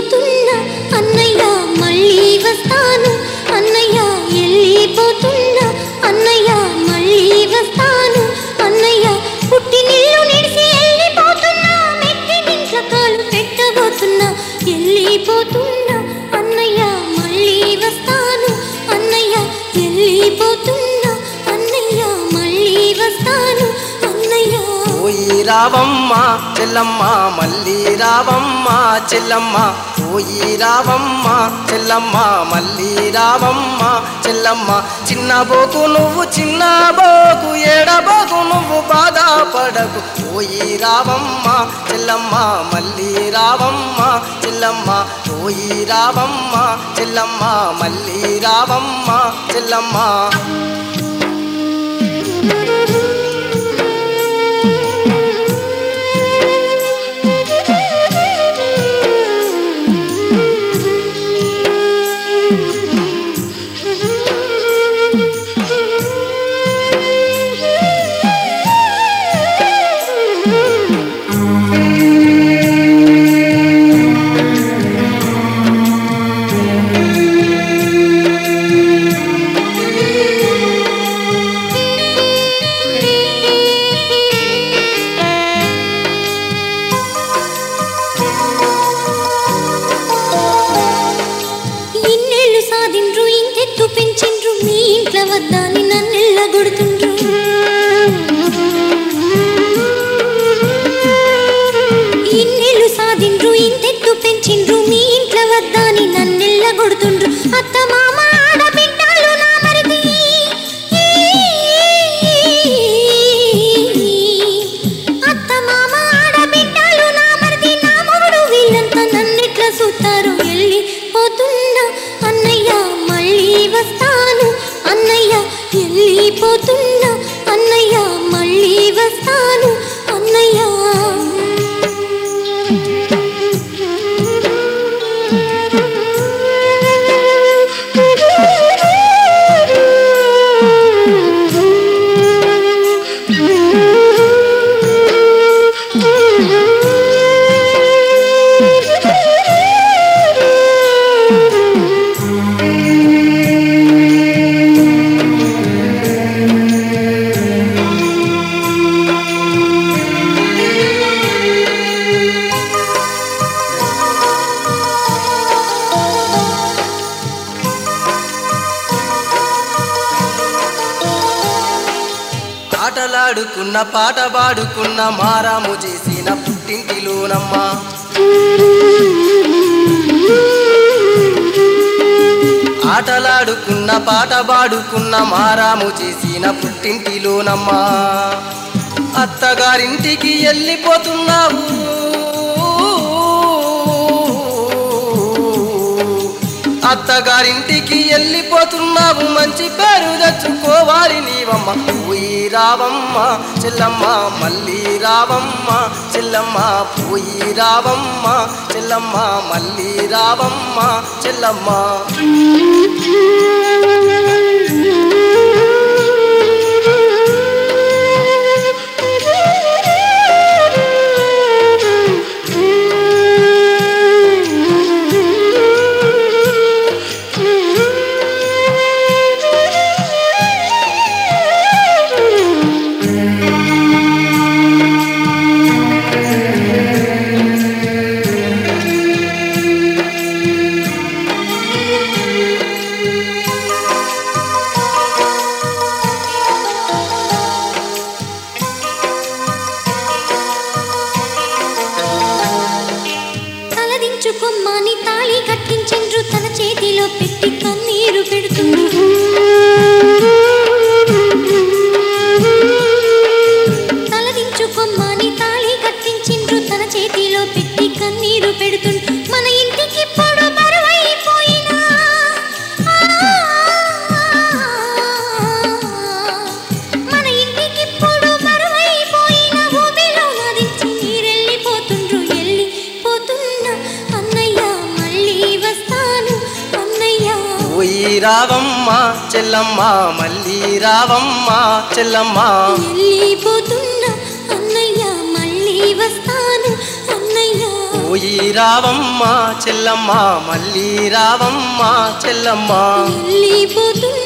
వెళ్ళిపోతున్నా అన్నయ్య మళ్ళీ వస్తాను అన్నయ్య వెళ్ళిపోతున్నా అన్నయ్య మళ్ళీ వస్తాను అన్నయ్య పుట్టినిల్లు నిడిసి వెళ్ళిపోతున్నా మెట్టి నింట్ల కాలు పెట్టబోతున్నా వెళ్ళిపోతున్నా అన్నయ్య మళ్ళీ వస్తాను అన్నయ్య వెళ్ళిపోతున్నా అన్నయ్య మళ్ళీ వస్తాను అన్నయ్య పోయి రావమ్మ చెల్లమ్మ మళ్ళీ రావమ్మ చెల్లమ్మ పోయి రావమ్మ చెల్లమ్మ మళ్ళీ రావమ్మ చెల్లమ్మ చిన్న బోకు నువ్వు చిన్న బోకు ఏడబోకు నువ్వు బాధపడకు పోయి రావమ్మ చెల్లమ్మ మళ్ళీ రావమ్మ చెల్లమ్మ పోయి రావమ్మ చెల్లమ్మ మళ్ళీ రావమ్మ చెల్లమ్మ ఇన్నేళ్ళు సాధిండ్రు ఇంతెత్తు పెంచిండ్రు మీ ఇంట్ల వద్దని నన్నెల్లగొడుతుండ్రు ఇన్నేళ్ళు సాధిండ్రు ఇంతెత్తు పెంచిండ్రు మీ ఇంట్ల వద్దని నన్నెల్లగొడుతుండ్రు అత్త మామ ఆడబిడ్డలు నా మరిది అత్త మామ ఆడబిడ్డలు నా మరిది నా మొగుడు వీళ్ళంతా నన్నెట్లా చూస్తారు వెళ్ళి పోతున్నా అన్నయ్య మళ్ళీ వస్తాను అన్నయ్య వెళ్ళిపోతున్నా అన్నయ్య మళ్ళీ వస్తాను అన్నయ్య ఆటలాడుకున్న పాట పాడుకున్న మారాము చేసిన పుట్టింటిలోనమ్మా ఆటలాడుకున్న పాట పాడుకున్న మారాము చేసిన పుట్టింటిలోనమ్మా అత్తగారింటికి వెళ్ళిపోతున్నావు అత్తగారింటికి వెళ్ళిపోతున్నావు మంచి పేరు తెచ్చుకోవాలి నీవమ్మ పోయి రావమ్మ చెల్లమ్మ మళ్ళీ రావమ్మ చెల్లమ్మ పోయి రావమ్మ చెల్లమ్మ మళ్ళీ రావమ్మ చెల్లమ్మ తలదించుకొమ్మని తాళి కట్టించిండ్రు తన చేతిలో పెట్టి కన్నీరు పెడుతుండ్రు తలదించుకొమ్మని తాళి కట్టించిండ్రు తన చేతిలో పెట్టి కన్నీరు పెడుతుండ్రు మన ఇంటికి పొడు బరువైపోయినా మన ఇంటికి పొడు బరువైపోయిన ఊబిలో నదించి నీరెళ్ళిపోతుండ్రు వెళ్ళిపోతున్నా అన్నయ్య మళ్ళీ వస్తాను అన్నయ్య పోయి రావమ్మ చెల్లమ్మ మళ్ళీ రావమ్మ చెల్లమ్మ వెళ్ళిపోతున్నా అన్నయ్య మళ్ళీ వస్తాను అన్నయ్య పోయి రావమ్మ చెల్లమ్మ మళ్ళీ రావమ్మ చెల్లమ్మ వెళ్ళిపోతున్నా